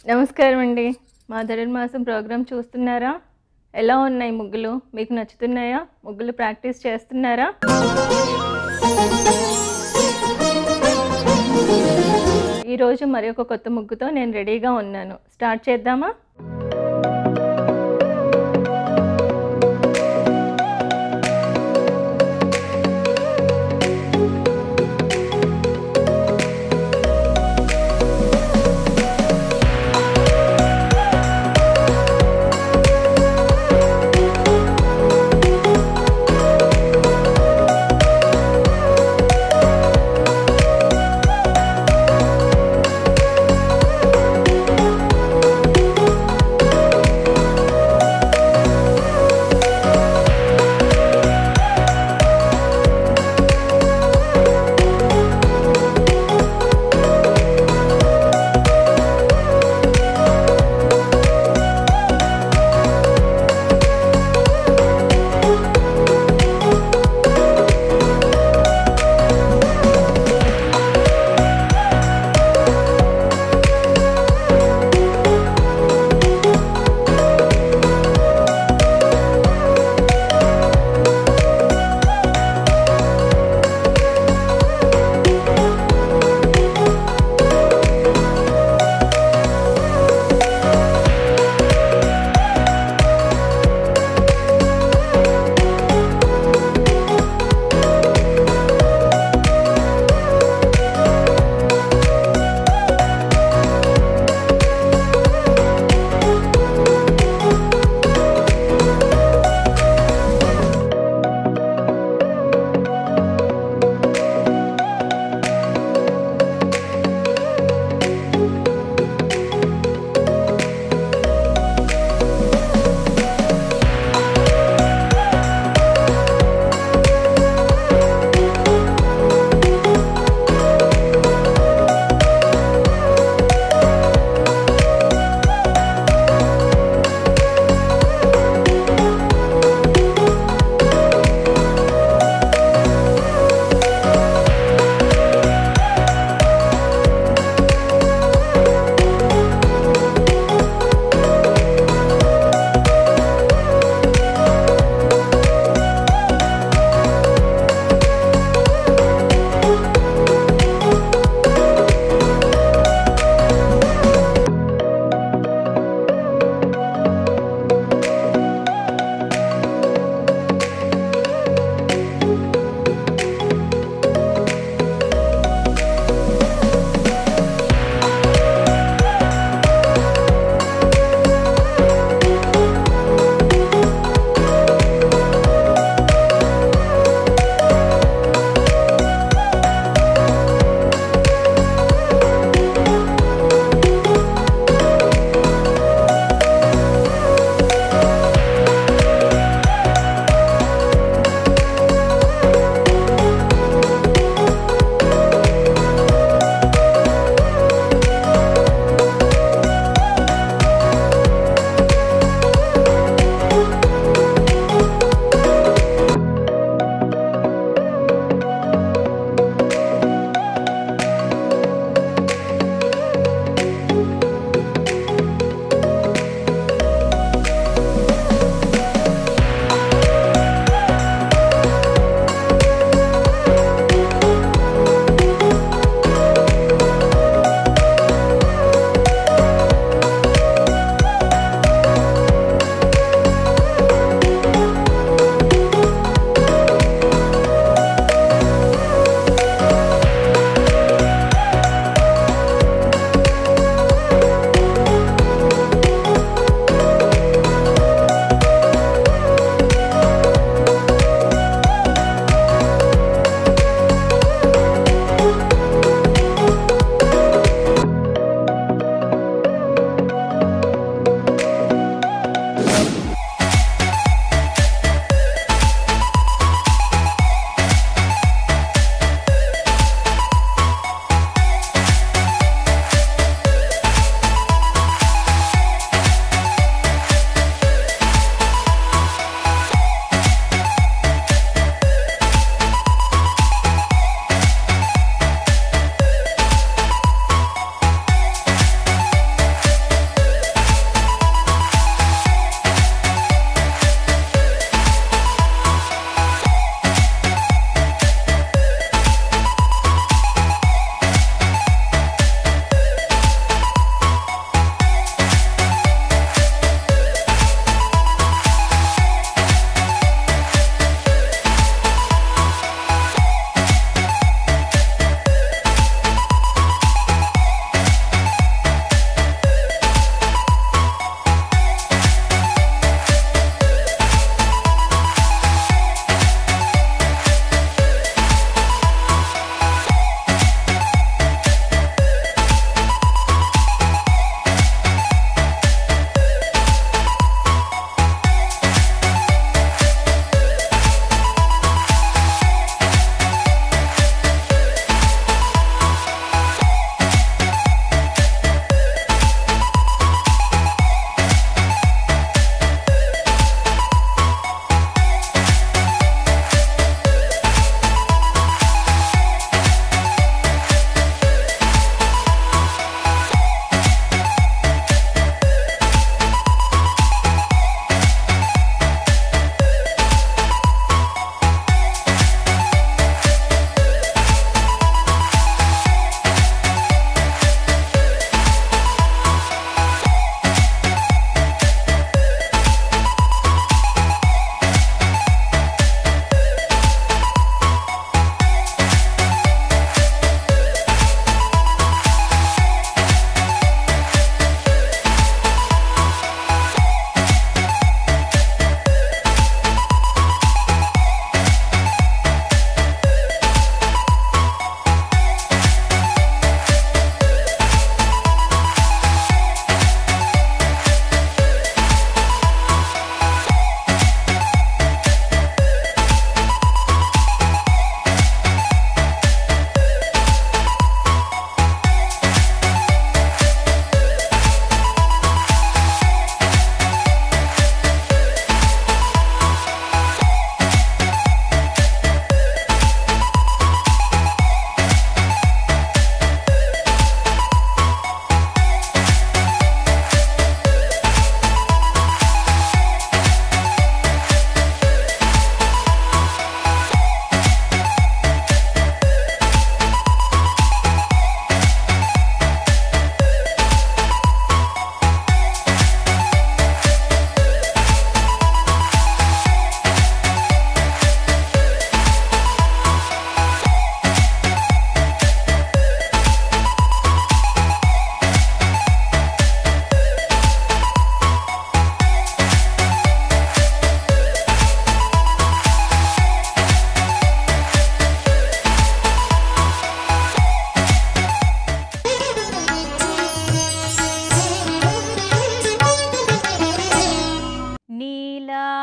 నమస్కారం అండి మా ధనుర్మాసం ప్రోగ్రాం చూస్తున్నారా ఎలా ఉన్నాయి ముగ్గులు మీకు నచ్చుతున్నాయా ముగ్గులు ప్రాక్టీస్ చేస్తున్నారా ఈరోజు మరి ఒక కొత్త ముగ్గుతో నేను రెడీగా ఉన్నాను స్టార్ట్ చేద్దామా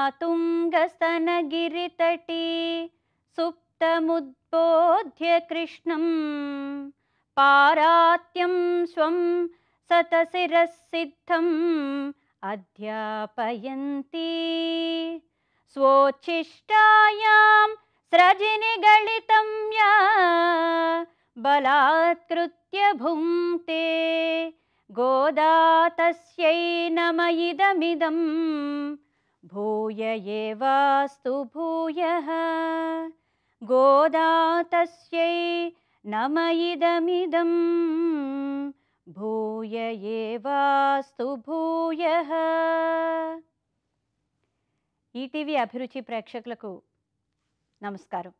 మాతుంగస్తనగిరితటీ సుప్తముద్బోధ్య కృష్ణం పారాత్యం స్వం సతశిరసిద్ధం అధ్యాపయంతి స్వోచ్ఛిష్టాయాం స్రజినిగళితం యా బలాత్కృత్య భుంక్తే గోదా తస్యై నమ ఇదమిదం భూయ ఏవాస్తు భూయః గోదా తస్యై నమ ఇదమిదం భూయ ఏవాస్తు భూయః ఈటీవీ అభిరుచి ప్రేక్షకులకు నమస్కారం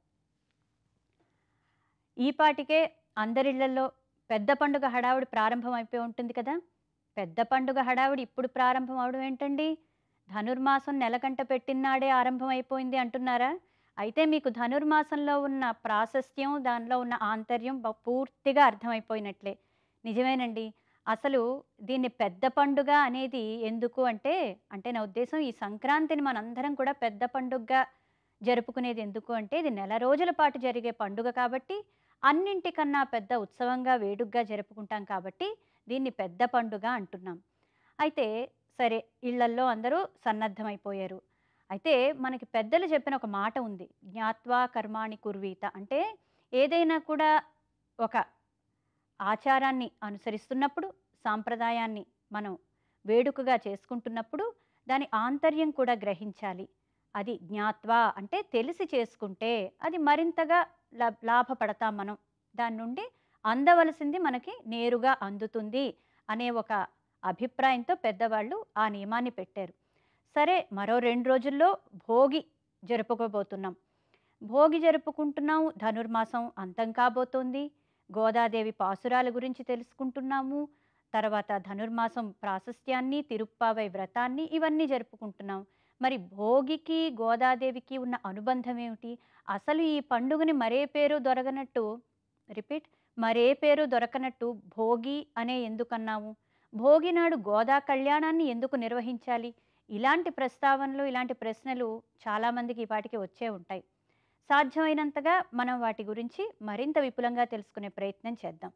ఈ పాటికే అందరిళ్లలో పెద్ద పండుగ హడావుడి ప్రారంభం అయిపోయి ఉంటుంది కదా పెద్ద పండుగ హడావుడి ఇప్పుడు ప్రారంభం అవడం ఏంటండి ధనుర్మాసం నెలకంట పెట్టినాడే ఆరంభం అయిపోయింది అంటున్నారా అయితే మీకు ధనుర్మాసంలో ఉన్న ప్రాశస్త్యం దానిలో ఉన్న ఆంతర్యం బ- పూర్తిగా అర్థమైపోయినట్లే నిజమేనండి అసలు దీన్ని పెద్ద పండుగ అనేది ఎందుకు అంటే అంటే నా ఉద్దేశం ఈ సంక్రాంతిని మనందరం కూడా పెద్ద పండుగగా జరుపుకునేది ఎందుకు అంటే ఇది నెల రోజుల పాటు జరిగే పండుగ కాబట్టి అన్నింటికన్నా పెద్ద ఉత్సవంగా వేడుగ్గా జరుపుకుంటాం కాబట్టి దీన్ని పెద్ద పండుగ అంటున్నాం అయితే సరే ఇళ్లల్లో అందరూ సన్నద్ధమైపోయారు అయితే మనకి పెద్దలు చెప్పిన ఒక మాట ఉంది జ్ఞాత్వా కర్మాణి కుర్వీత అంటే ఏదైనా కూడా ఒక ఆచారాన్ని అనుసరిస్తున్నప్పుడు సాంప్రదాయాన్ని మనం వేడుకగా చేసుకుంటున్నప్పుడు దాని ఆంతర్యం కూడా గ్రహించాలి అది జ్ఞాత్వా అంటే తెలిసి చేసుకుంటే అది మరింతగా లా- లాభపడతాం మనం దాని నుండి అందవలసింది మనకి నేరుగా అందుతుంది అనే ఒక అభిప్రాయంతో పెద్దవాళ్ళు ఆ నియమాన్ని పెట్టారు సరే మరో రెండు రోజుల్లో భోగి జరుపుకోబోతున్నాం భోగి జరుపుకుంటున్నాం ధనుర్మాసం అంతం కాబోతోంది గోదాదేవి పాసురాల గురించి తెలుసుకుంటున్నాము తర్వాత ధనుర్మాసం ప్రాశస్త్యాన్ని తిరుప్పావై వ్రతాన్ని ఇవన్నీ జరుపుకుంటున్నాం మరి భోగికి గోదాదేవికి ఉన్న అనుబంధం ఏమిటి అసలు ఈ పండుగని మరే పేరు దొరకనట్టు రిపీట్ మరే పేరు దొరకనట్టు భోగి అనే ఎందుకన్నాము భోగి నాడు గోదా కళ్యాణాన్ని ఎందుకు నిర్వహించాలి ఇలాంటి ప్రస్తావనలు ఇలాంటి ప్రశ్నలు చాలామందికి ఈ పాటికి వచ్చే ఉంటాయి సాధ్యమైనంతగా మనం వాటి గురించి మరింత విపులంగా తెలుసుకునే ప్రయత్నం చేద్దాం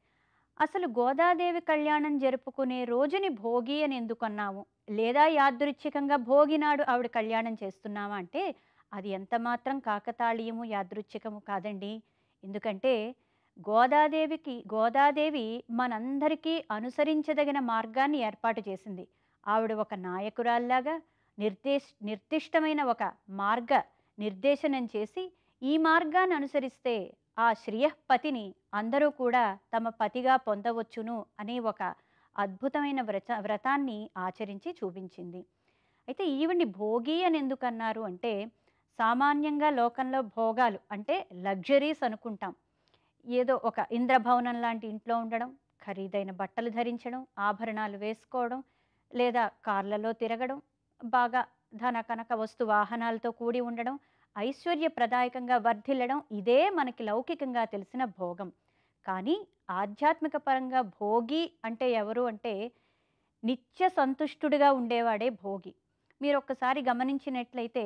అసలు గోదాదేవి కళ్యాణం జరుపుకునే రోజుని భోగి అని ఎందుకు అన్నాము లేదా యాదృచ్ఛికంగా భోగి నాడు ఆవిడ కళ్యాణం చేస్తున్నామా అంటే అది ఎంత మాత్రం కాకతాళీయము యాదృచ్ఛికము కాదండి ఎందుకంటే గోదాదేవికి గోదాదేవి మనందరికీ అనుసరించదగిన మార్గాన్ని ఏర్పాటు చేసింది ఆవిడ ఒక నాయకురాల్లాగా నిర్దేశ్ నిర్దిష్టమైన ఒక మార్గ నిర్దేశనం చేసి ఈ మార్గాన్ని అనుసరిస్తే ఆ శ్రియపతిని అందరూ కూడా తమ పతిగా పొందవచ్చును అనే ఒక అద్భుతమైన వ్రత వ్రతాన్ని ఆచరించి చూపించింది అయితే ఈవిడ్ని భోగి అని ఎందుకు అన్నారు అంటే సామాన్యంగా లోకంలో భోగాలు అంటే లగ్జరీస్ అనుకుంటాం ఏదో ఒక ఇంద్రభవనం లాంటి ఇంట్లో ఉండడం ఖరీదైన బట్టలు ధరించడం ఆభరణాలు వేసుకోవడం లేదా కార్లలో తిరగడం బాగా ధన కనక వస్తు వాహనాలతో కూడి ఉండడం ఐశ్వర్యప్రదాయకంగా వర్ధిల్లడం ఇదే మనకి లౌకికంగా తెలిసిన భోగం కానీ ఆధ్యాత్మిక పరంగా భోగి అంటే ఎవరు అంటే నిత్య సంతుష్టుడిగా ఉండేవాడే భోగి మీరు ఒక్కసారి గమనించినట్లయితే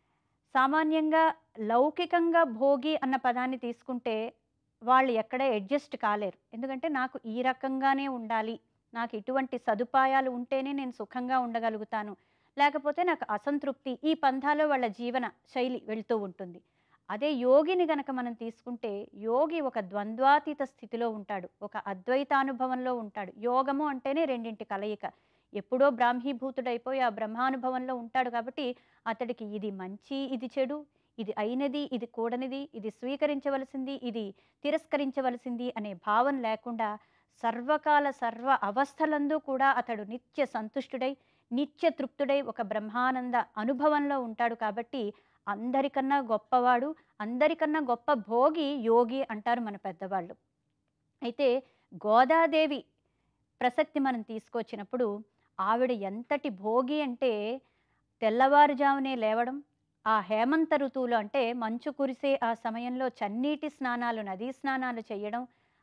సామాన్యంగా లౌకికంగా భోగి అన్న పదాన్ని తీసుకుంటే వాళ్ళు ఎక్కడ అడ్జస్ట్ కాలేరు ఎందుకంటే నాకు ఈ రకంగానే ఉండాలి నాకు ఇటువంటి సదుపాయాలు ఉంటేనే నేను సుఖంగా ఉండగలుగుతాను లేకపోతే నాకు అసంతృప్తి ఈ పంథాలో వాళ్ళ జీవన శైలి వెళ్తూ ఉంటుంది అదే యోగిని గనక మనం తీసుకుంటే యోగి ఒక ద్వంద్వాతీత స్థితిలో ఉంటాడు ఒక అద్వైతానుభవంలో ఉంటాడు యోగము అంటేనే రెండింటి కలయిక ఎప్పుడో బ్రాహ్మీభూతుడైపోయి ఆ బ్రహ్మానుభవంలో ఉంటాడు కాబట్టి అతడికి ఇది మంచి ఇది చెడు ఇది అయినది ఇది కూడనిది ఇది స్వీకరించవలసింది ఇది తిరస్కరించవలసింది అనే భావం లేకుండా సర్వకాల సర్వ అవస్థలందు కూడా అతడు నిత్య సంతుష్టుడై నిత్య తృప్తుడై ఒక బ్రహ్మానంద అనుభవంలో ఉంటాడు కాబట్టి అందరికన్నా గొప్పవాడు అందరికన్నా గొప్ప భోగి యోగి అంటారు మన పెద్దవాళ్ళు అయితే గోదాదేవి ప్రసక్తి మనం తీసుకొచ్చినప్పుడు ఆవిడ ఎంతటి భోగి అంటే తెల్లవారుజామునే లేవడం ఆ హేమంత ఋతువులో అంటే మంచు కురిసే ఆ సమయంలో చన్నీటి స్నానాలు నదీ స్నానాలు చేయడం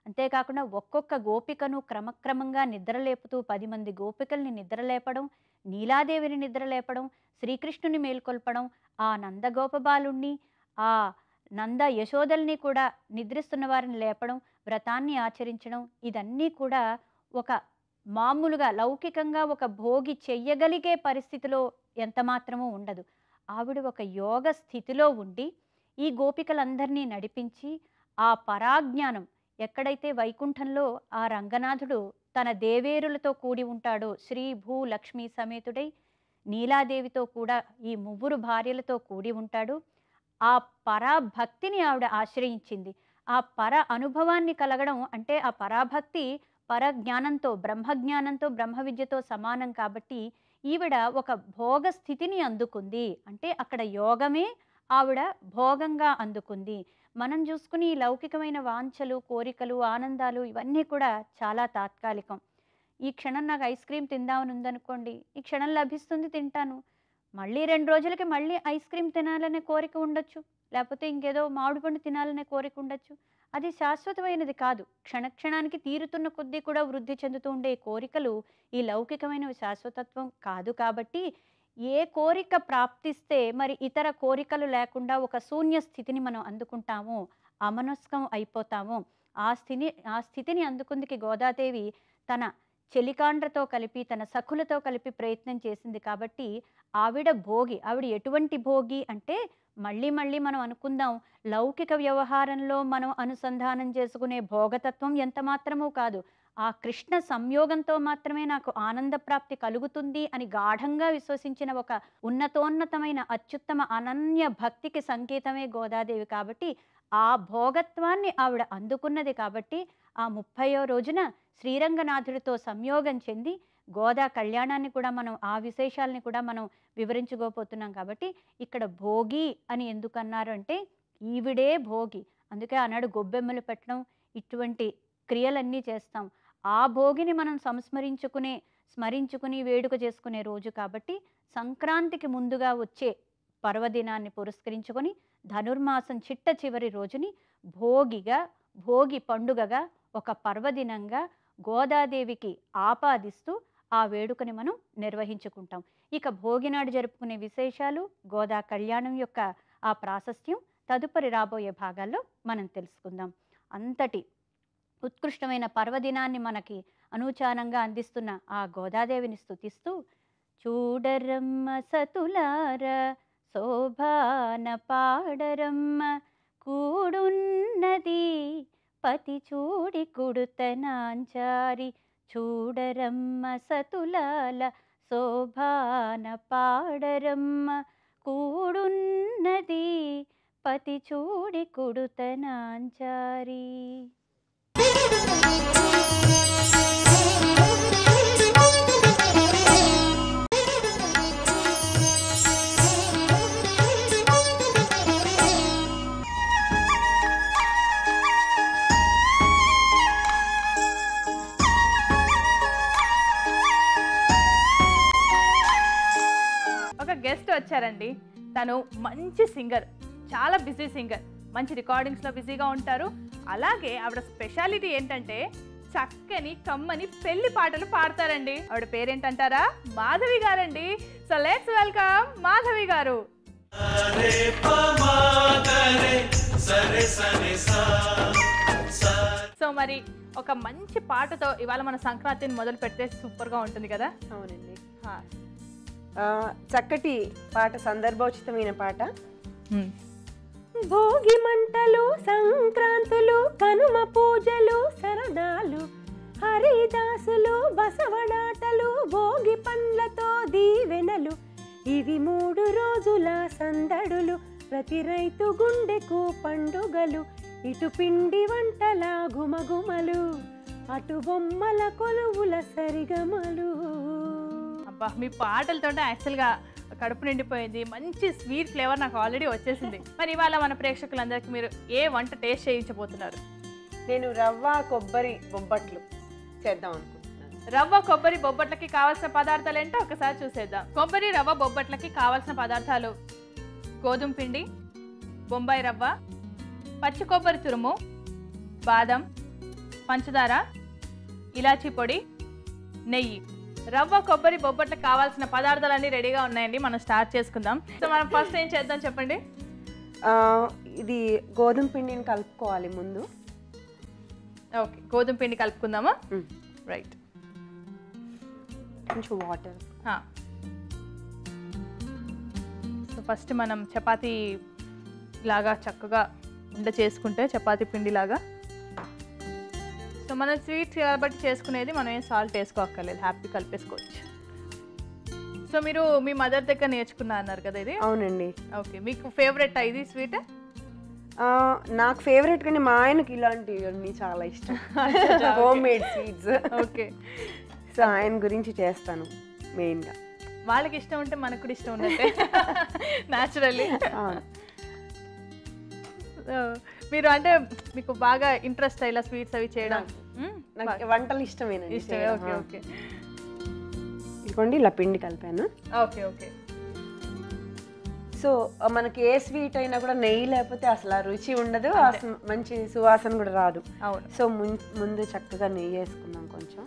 అంతేకాకుండా ఒక్కొక్క గోపికను క్రమక్రమంగా నిద్రలేపుతూ పది మంది గోపికల్ని నిద్రలేపడం నీలాదేవిని నిద్రలేపడం శ్రీకృష్ణుని మేల్కొల్పడం ఆ నందగోపబాలుణ్ణి ఆ నంద యశోదల్ని కూడా నిద్రిస్తున్న వారిని లేపడం వ్రతాన్ని ఆచరించడం ఇదన్నీ కూడా ఒక మామూలుగా లౌకికంగా ఒక భోగి చెయ్యగలిగే పరిస్థితిలో ఎంత మాత్రమూ ఉండదు ఆవిడ ఒక యోగ స్థితిలో ఉండి ఈ గోపికలందరినీ నడిపించి ఆ పరాజ్ఞానం ఎక్కడైతే వైకుంఠంలో ఆ రంగనాథుడు తన దేవేరులతో కూడి ఉంటాడో శ్రీ భూ లక్ష్మీ సమేతుడై నీలాదేవితో కూడా ఈ ముగ్గురు భార్యలతో కూడి ఉంటాడు ఆ పరాభక్తిని ఆవిడ ఆశ్రయించింది ఆ పర అనుభవాన్ని కలగడం అంటే ఆ పరాభక్తి పరజ్ఞానంతో బ్రహ్మజ్ఞానంతో బ్రహ్మ విద్యతో సమానం కాబట్టి ఈవిడ ఒక భోగ స్థితిని అందుకుంది అంటే అక్కడ యోగమే ఆవిడ భోగంగా అందుకుంది మనం చూసుకుని ఈ లౌకికమైన వాంఛలు కోరికలు ఆనందాలు ఇవన్నీ కూడా చాలా తాత్కాలికం ఈ క్షణం నాకు ఐస్ క్రీమ్ తిందామని ఉందనుకోండి ఈ క్షణం లభిస్తుంది తింటాను మళ్ళీ రెండు రోజులకి మళ్ళీ ఐస్ క్రీమ్ తినాలనే కోరిక ఉండొచ్చు లేకపోతే ఇంకేదో మామిడి పండు తినాలనే కోరిక ఉండొచ్చు అది శాశ్వతమైనది కాదు క్షణక్షణానికి తీరుతున్న కొద్దీ కూడా వృద్ధి చెందుతూ ఉండే కోరికలు ఈ లౌకికమైన శాశ్వతత్వం కాదు కాబట్టి ఏ కోరిక ప్రాప్తిస్తే మరి ఇతర కోరికలు లేకుండా ఒక శూన్య స్థితిని మనం అందుకుంటామో అమనస్కం అయిపోతామో ఆ స్థితిని ఆ స్థితిని అందుకుందికి గోదాదేవి తన చెలికాండ్రతో కలిపి తన సఖులతో కలిపి ప్రయత్నం చేసింది కాబట్టి ఆవిడ భోగి ఆవిడ ఎటువంటి భోగి అంటే మళ్ళీ మళ్ళీ మనం అనుకుందాం లౌకిక వ్యవహారంలో మనం అనుసంధానం చేసుకునే భోగతత్వం ఎంత మాత్రమూ కాదు ఆ కృష్ణ సంయోగంతో మాత్రమే నాకు ఆనంద ప్రాప్తి కలుగుతుంది అని గాఢంగా విశ్వసించిన ఒక ఉన్నతోన్నతమైన అత్యుత్తమ అనన్య భక్తికి సంకేతమే గోదాదేవి కాబట్టి ఆ భోగత్వాన్ని ఆవిడ అందుకున్నది కాబట్టి ఆ ముప్పయో రోజున శ్రీరంగనాథుడితో సంయోగం చెంది గోదా కళ్యాణాన్ని కూడా మనం ఆ విశేషాలని కూడా మనం వివరించుకోపోతున్నాం కాబట్టి ఇక్కడ భోగి అని ఎందుకు అన్నారు అంటే ఈవిడే భోగి అందుకే ఆనాడు గొబ్బెమ్మలు పెట్టడం ఇటువంటి క్రియలన్నీ చేస్తాం ఆ భోగిని మనం సంస్మరించుకునే స్మరించుకుని వేడుక చేసుకునే రోజు కాబట్టి సంక్రాంతికి ముందుగా వచ్చే పర్వదినాన్ని పురస్కరించుకొని ధనుర్మాసం చిట్ట చివరి రోజుని భోగిగా భోగి పండుగగా ఒక పర్వదినంగా గోదాదేవికి ఆపాదిస్తూ ఆ వేడుకని మనం నిర్వహించుకుంటాం ఇక భోగినాడు జరుపుకునే విశేషాలు గోదా కళ్యాణం యొక్క ఆ ప్రాశస్త్యం తదుపరి రాబోయే భాగాల్లో మనం తెలుసుకుందాం అంతటి ఉత్కృష్టమైన పర్వదినాన్ని మనకి అనూచానంగా అందిస్తున్న ఆ గోదాదేవిని స్తుతిస్తూ చూడరమ్మ సతులార శోభాన పాడరమ్మ కూడున్నది పతి చూడి కుడుతనాంచారి చూడరమ్మ సతులాల శోభాన పాడరమ్మ కూడున్నది పతి చూడి కుడుతనాంచారి ఒక గెస్ట్ వచ్చారండి తను మంచి సింగర్ చాలా బిజీ సింగర్ మంచి రికార్డింగ్స్లో బిజీగా ఉంటారు అలాగే ఆవిడ స్పెషాలిటీ ఏంటంటే చక్కని కమ్మని పెళ్లి పాటలు పాడతారండి ఆవిడ పేరేంటంటారా మాధవి గారండి సో లెట్స్ వెల్కమ్ మాధవి గారు సో మరి ఒక మంచి పాటతో ఇవాళ మన సంక్రాంతిని మొదలు పెడితే సూపర్గా ఉంటుంది కదా అవునండి హా. ఆ, చక్కటి పాట సందర్భోచితమైన పాట భోగి మంటలు సంక్రాంతులు కనుమ పూజలు సరదాలు హరిదాసులు బసవడాటలు భోగి పండ్లతో దీవెనలు ఇవి మూడు రోజుల సందడులు ప్రతి రైతు గుండెకు పండుగలు ఇటు పిండి వంటల గుమగుమలు అటు బొమ్మల కొలువుల సరిగమలు అబ్బా మీ పాటలతో యాక్చువల్గా కడుపు నిండిపోయింది మంచి స్వీట్ ఫ్లేవర్ నాకు ఆల్రెడీ వచ్చేసింది మరి ఇవాళ మన ప్రేక్షకులందరికీ మీరు ఏ వంట టేస్ట్ చేయించబోతున్నారు నేను రవ్వ కొబ్బరి బొబ్బట్లు చేద్దాం అనుకుంటున్నాను రవ్వ కొబ్బరి బొబ్బట్లకి కావాల్సిన పదార్థాలు ఏంటో ఒకసారి చూసేద్దాం కొబ్బరి రవ్వ బొబ్బట్లకి కావాల్సిన పదార్థాలు గోధుమ పిండి బొంబాయి రవ్వ పచ్చి కొబ్బరి తురుము బాదం పంచదార ఇలాచీ పొడి నెయ్యి రవ్వ కొబ్బరి బొబ్బట్లకు కావాల్సిన పదార్థాలన్నీ రెడీగా ఉన్నాయండి మనం స్టార్ట్ చేసుకుందాం సో మనం ఫస్ట్ ఏం చేద్దాం చెప్పండి ఆ, ఇది గోధుమ పిండిని కలుపుకోవాలి ముందు ఓకే గోధుమ పిండి కలుపుకుందామా మ్మ్. రైట్ కొంచెం వాటర్ సో ఫస్ట్ మనం చపాతీ లాగా చక్కగా ఉండ చేసుకుంటే చపాతీ పిండి లాగా సో మనం స్వీట్ కాబట్టి చేసుకునేది మనం ఏం సాల్ట్ వేసుకోక్కర్లేదు హ్యాపీ కలిపేసుకోవచ్చు సో మీరు మీ మదర్ దగ్గర నేర్చుకున్నా అన్నారు కదా ఇది అవునండి ఓకే మీకు ఫేవరెట్ ఇది స్వీట్ ఆ, నాకు ఫేవరెట్ కానీ మా ఆయనకి ఇలాంటివన్నీ చాలా ఇష్టం homemade sweets okay so ఆయన గురించి చేస్తాను మెయిన్గా వాళ్ళకి ఇష్టం ఉంటే మనకు కూడా ఇష్టం ఉన్నట్టే న్యాచురల్లీ మీరు అంటే మీకు బాగా ఇంట్రెస్ట్ ఇలా స్వీట్స్ అవి చేయడం నాకు- మ్మ్? నాకు వంటలు ఇష్టమేనండి ఇష్టమే చేయడం. ఓకే ఆ. ఓకే ఇదిగోండి ఇలా పిండి కలిపాను ఓకే ఓకే సో ఆ, మనకి ఏ స్వీట్ అయినా కూడా నెయ్యి లేకపోతే అసలు ఆ రుచి ఉండదు ఆ సు- మంచి సువాసన కూడా రాదు అవును సో ముం- ముందు చక్కగా నెయ్యి వేసుకుందాం కొంచెం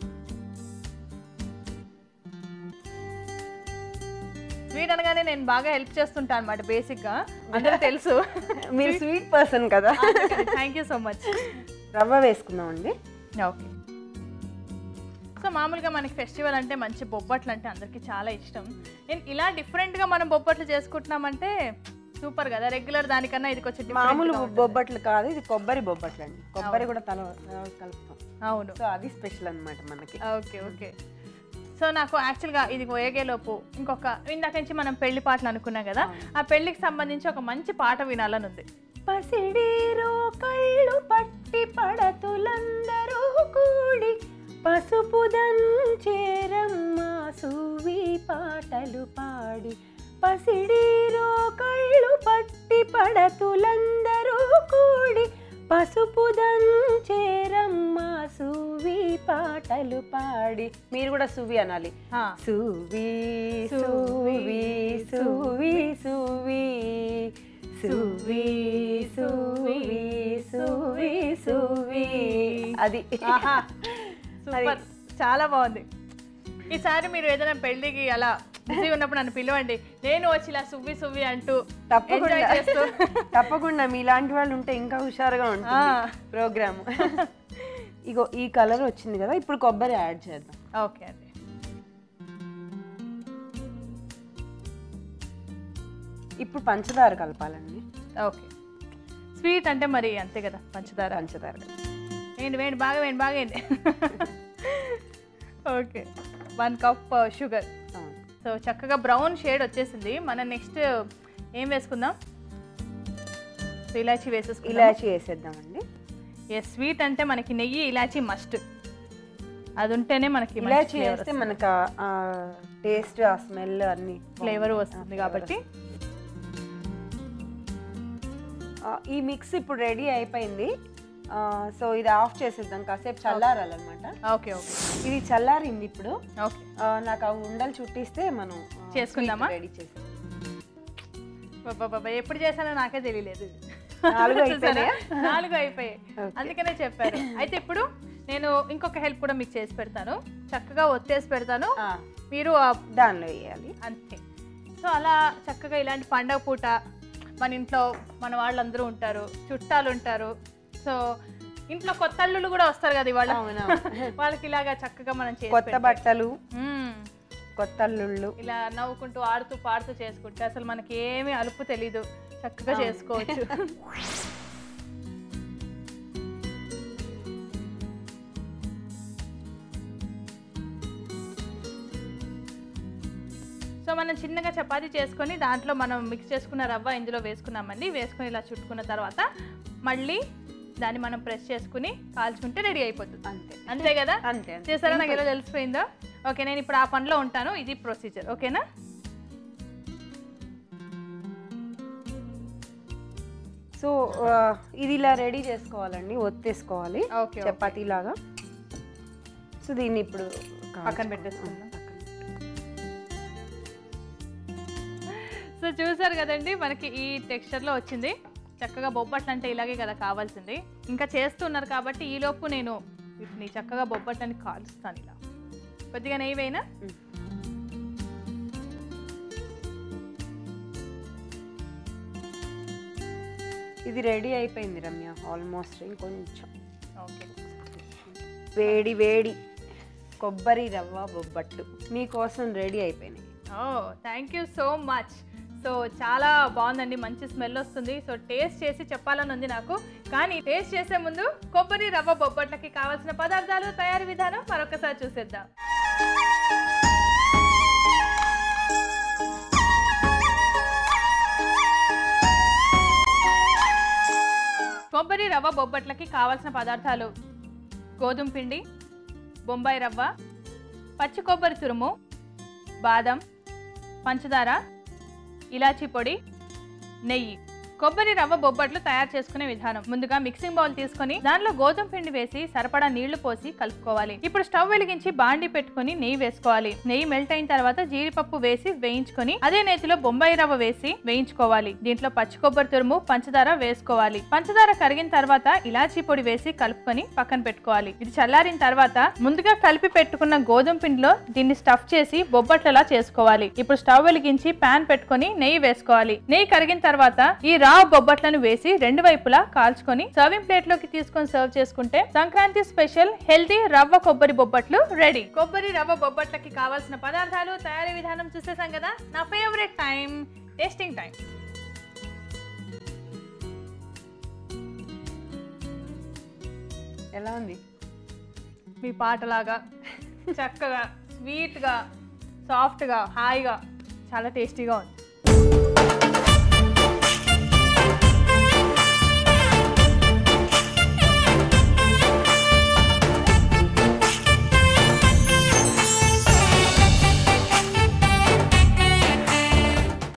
స్వీట్ అనగానే నేను బాగా హెల్ప్ చేస్తుంటాను అనమాట బేసిక్గా అందరూ తెలుసు మీరు స్వీట్ పర్సన్ కదా థ్యాంక్ యూ సో మచ్ రవ్వ వేసుకుందాం అండి ఓకే సో మామూలుగా మనకి ఫెస్టివల్ అంటే మంచి బొబ్బట్లు అంటే అందరికీ చాలా ఇష్టం నేను ఇలా డిఫరెంట్గా మనం బొబ్బట్లు చేసుకుంటున్నామంటే సూపర్ కదా రెగ్యులర్ దానికన్నా ఇది కొంచెం different మామూలు గా ఉంటుంది. బొబ్బట్లు కాదు ఇది కొబ్బరి బొబ్బట్లు అండి కొబ్బరి కూడా తల కలుపుతాం అవును సో అది స్పెషల్ అన్నమాట మనకి ఓకే ఓకే సో నాకు యాక్చువల్గా ఇది వేగేలోపు ఇంకొక ఇందాక నుంచి మనం పెళ్లి పాటలు అనుకున్నాం కదా ఆ పెళ్లికి సంబంధించి ఒక మంచి పాట వినాలని ఉంది పసిడీరో కళ్ళు పట్టి పడతులందరూ కూడి పసుపు దంచేరమ్మ సూవి పాటలు పాడి పసిడీరో కళ్ళు పట్టి పడతులందరూ కూడి పసుపు దంచేరమ్మ సువి పాటలు పాడి మీరు కూడా సువి అనాలి ఆ, సువి సువి సువి సువి సువి సువి సువి సువి అది ఆహా సూపర్ చాలా బాగుంది ఈసారి మీరు ఏదైనా పెళ్లికి అలా బిజీ ఉన్నప్పుడు నన్ను పిలవండి నేను వచ్చి ఇలా సువ్వి సువ్వి అంటూ తప్పకుండా ఎంజాయ్ చేస్తూ తప్పకుండా మీలాంటి వాళ్ళు ఉంటే ఇంకా హుషారుగా ఆ. ఉంటుంది ప్రోగ్రామ్ ఇగో ఈ కలర్ వచ్చింది కదా ఇప్పుడు కొబ్బరి యాడ్ చేద్దాం ఓకే అండి ఇప్పుడు పంచదార కలపాలండి ఓకే స్వీట్ అంటే మరి అంతే కదా పంచదార పంచదార వేయండి వేయండి బాగా వేయండి బాగా వేయండి ఓకే వన్ కప్ షుగర్ అవును. సో చక్కగా బ్రౌన్ షేడ్ వచ్చేసింది మనం నెక్స్ట్ ఏం వేసుకుందాం సో ఇలాచీ వేసేసుకుందాం ఇలాచి వేసేద్దామండి ఏ స్వీట్ అంటే మనకి నెయ్యి ఇలాచీ మస్ట్ అది ఉంటేనే మనకి ఇలాచి వేస్తే మనకు ఆ టేస్ట్ ఆ స్మెల్ అన్ని ఫ్లేవర్ బాగుంటాయి. వస్తుంది ఆ, కాబట్టి ఆ, ఈ మిక్స్ ఇప్పుడు రెడీ అయిపోయింది ఆ, సో ఇది ఆఫ్ చేసేద్దాం కాసేపు చల్లారాలన్నమాట ఓకే ఓకే ఇది చల్లారింది ఇప్పుడు ఓకే ఆ, నాకు ఆ ఉండలు చుట్టిస్తే మనం చేసుకుందామా? రెడీ చేసేద్దాం బాబా ఎప్పుడు చేశానో నాకే తెలియలేదు నాలుగు చూసారా? అయిపోయినాయా? నాలుగు అయిపోయాయి Okay. అందుకనే చెప్పారు అయితే ఇప్పుడు నేను ఇంకొక హెల్ప్ కూడా మీకు చేసి పెడతాను చక్కగా ఒత్తేసి పెడతాను ఆ, మీరు ఆ దానిలో వేయాలి అంతే సో అలా చక్కగా ఇలాంటి పండగ పూట మన ఇంట్లో మన వాళ్ళందరూ ఉంటారు చుట్టాలు ఉంటారు సో ఇంట్లో కొత్త అల్లుళ్ళు కూడా వస్తారు కదా ఇవాళ అవునవును. వాళ్ళకి ఇలాగా చక్కగా మనం చేసి కొత్త పెడితే. బట్టలు మ్మ్. కొత్త అల్లుళ్ళు ఇలా నవ్వుకుంటూ ఆడుతూ పాడుతూ చేసుకుంటే అసలు మనకి ఏమీ అలుపు తెలీదు చక్కగా అవును. చేసుకోవచ్చు సో మనం చిన్నగా చపాతీ చేసుకొని దాంట్లో మనం మిక్స్ చేసుకున్న రవ్వ ఇందులో వేసుకున్నామండి వేసుకొని ఇలా చుట్టుకున్న తర్వాత మళ్ళీ దాన్ని మనం ప్రెస్ చేసుకుని కాల్చుకుంటే రెడీ అయిపోతుంది అంతే అంతే కదా అంతే అంతే. చేసారా నాకు ఎలా తెలిసిపోయిందో ఓకే నేను ఇప్పుడు ఆ పనిలో ఉంటాను ఇది ప్రొసీజర్ ఓకేనా సో ఆ, ఇది ఇలా రెడీ చేసుకోవాలండి ఒత్తేసుకోవాలి ఓకే చపాతీ లాగా సో దీన్ని ఇప్పుడు పక్కన పెట్టేసుకుందాం. సో చూసారు కదండి మనకి ఈ టెక్స్చర్లో వచ్చింది చక్కగా బొబ్బట్లు అంటే ఇలాగే కదా కావాల్సింది ఇంకా చేస్తున్నారు కాబట్టి ఈలోపు నేను వీటిని చక్కగా బొబ్బట్లని కాలుస్తాను ఇలా కొద్దిగా నెయ్యి వేయనా మ్మ్. ఇది రెడీ అయిపోయింది రమ్య ఆల్మోస్ట్ ఇంకొంచెం ఓకే వేడి వేడి కొబ్బరి రవ్వ బొబ్బట్లు మీకోసం రెడీ అయిపోయినాయి ఓ thank you so much so చాలా బాగుందండి మంచి స్మెల్ వస్తుంది సో టేస్ట్ చేసి చెప్పాలని ఉంది నాకు కానీ టేస్ట్ చేసే ముందు కొబ్బరి రవ్వ బొబ్బట్లకి కావాల్సిన పదార్థాలు తయారీ విధానం మరొకసారి చూసేద్దాం కొబ్బరి రవ్వ బొబ్బట్లకి కావాల్సిన పదార్థాలు గోధుమ పిండి బొంబాయి రవ్వ పచ్చి కొబ్బరి తురుము బాదం పంచదార ఇలాచీ పొడి నెయ్యి కొబ్బరి రవ్వ బొబ్బట్లు తయారు చేసుకునే విధానం ముందుగా మిక్సింగ్ బౌల్ తీసుకొని దానిలో గోధుమ పిండి వేసి సరిపడా నీళ్లు పోసి కలుపుకోవాలి ఇప్పుడు స్టవ్ వెలిగించి బాండి పెట్టుకొని నెయ్యి వేసుకోవాలి నెయ్యి మెల్ట్ అయిన తర్వాత జీడిపప్పు వేసి వేయించుకొని అదే నేతిలో బొంబాయి రవ్వ వేసి వేయించుకోవాలి దీంట్లో పచ్చి కొబ్బరి తురుము పంచదార వేసుకోవాలి పంచదార కరిగిన తర్వాత ఇలాచీ పొడి వేసి కలుపుకొని పక్కన పెట్టుకోవాలి ఇది చల్లారిన తర్వాత ముందుగా కలిపి పెట్టుకున్న గోధుమ పిండిలో దీన్ని స్టఫ్ చేసి బొబ్బట్లలా చేసుకోవాలి ఇప్పుడు స్టవ్ వెలిగించి పాన్ పెట్టుకొని నెయ్యి వేసుకోవాలి నెయ్యి కరిగిన తర్వాత ఈ రా బొబ్బట్లను వేసి రెండు వైపులా కాల్చుకొని సర్వింగ్ ప్లేట్ లోకి తీసుకొని సర్వ్ చేసుకుంటే సంక్రాంతి స్పెషల్ హెల్తీ రవ్వ కొబ్బరి బొబ్బట్లు రెడీ కొబ్బరి రవ్వ బొబ్బట్లకి కావాల్సిన పదార్థాలు తయారీ విధానం చూసేసాం కదా నా ఫేవరెట్ టైం టేస్టింగ్ టైం ఎలా ఉంది మీ పాటలాగా చక్కగా స్వీట్గా సాఫ్ట్గా హాయిగా చాలా టేస్టీగా ఉంది